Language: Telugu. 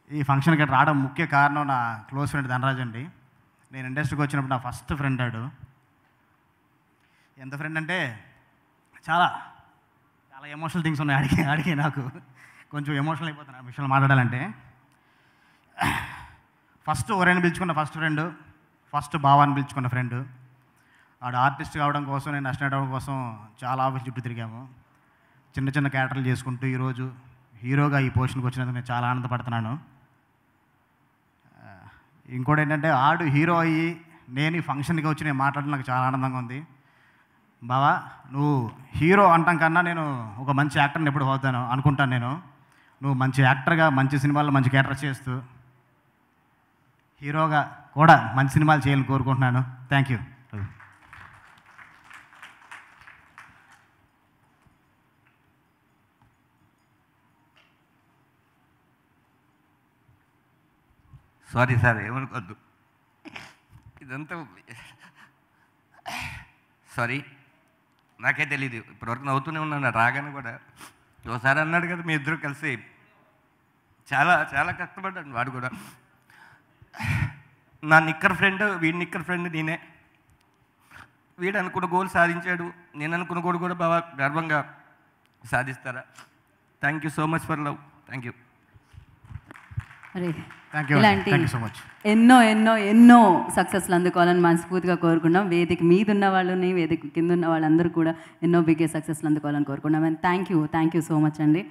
ఈ ఫంక్షన్కి రావడం ముఖ్య కారణం నా క్లోజ్ ఫ్రెండ్ ధనరాజ్ అండి నేను ఇండస్ట్రీకి వచ్చినప్పుడు నా ఫస్ట్ ఫ్రెండ్ ఆడు ఎంత ఫ్రెండ్ అంటే చాలా చాలా ఎమోషనల్ థింగ్స్ ఉన్నాయి అడిగి అడిగి నాకు కొంచెం ఎమోషనల్ అయిపోతున్నా ఆ విషయంలో మాట్లాడాలంటే ఫస్ట్ ఒరేని పిలుచుకున్న ఫస్ట్ ఫ్రెండ్ ఫస్ట్ భావాన్ని పిలుచుకున్న ఫ్రెండ్ ఆడు ఆర్టిస్ట్ కావడం కోసం నేను అసిస్టెంట్ అవ్వడం కోసం చాలా ఆఫీస్ చుట్టూ తిరిగాము చిన్న చిన్న క్యారెక్టర్లు చేసుకుంటూ ఈరోజు హీరోగా ఈ పొజిషన్కి వచ్చినందుకు నేను చాలా ఆనందపడుతున్నాను ఆ, ఇంకోటి ఏంటంటే ఆడు హీరో అయ్యి నేను ఈ ఫంక్షన్కి వచ్చి నేను మాట్లాడడం నాకు చాలా ఆనందంగా ఉంది బావా నువ్వు హీరో అంటాం కన్నా నేను ఒక మంచి యాక్టర్ని ఎప్పుడు అవుతాను అనుకుంటాను నేను నువ్వు మంచి యాక్టర్గా మంచి సినిమాల్లో మంచి క్యారెక్టర్ చేస్తూ హీరోగా కూడా మంచి సినిమాలు చేయాలని కోరుకుంటున్నాను థ్యాంక్ యూ సారీ సార్ ఏమనుకోద్దు ఇదంతా సారీ నాకే తెలియదు ఇప్పటివరకు నవ్వుతూనే ఉన్నాను రాగానే కూడా ఒకసారి అన్నాడు కదా మీ ఇద్దరు కలిసి చాలా చాలా కష్టపడ్డాను వాడు కూడా నా నిక్కర్ ఫ్రెండ్ వీడి నిక్కర్ ఫ్రెండ్ నేనే వీడు అనుకున్న గోల్ సాధించాడు నేను అనుకున్న గోల్ కూడా బాగా గర్వంగా సాధిస్తారా thank you so much for love thank you అరే థ్యాంక్ యూ ఇలాంటి థ్యాంక్ యూ సో మచ్ ఎన్నో ఎన్నో ఎన్నో సక్సెస్లు అందుకోవాలని మనస్ఫూర్తిగా కోరుకున్నాం వేదిక మీద ఉన్న వాళ్ళని వేదిక కింద ఉన్న వాళ్ళందరూ కూడా ఎన్నో బిగ్గే సక్సెస్లు అందుకోవాలని కోరుకున్నాం and thank you thank you so much అండి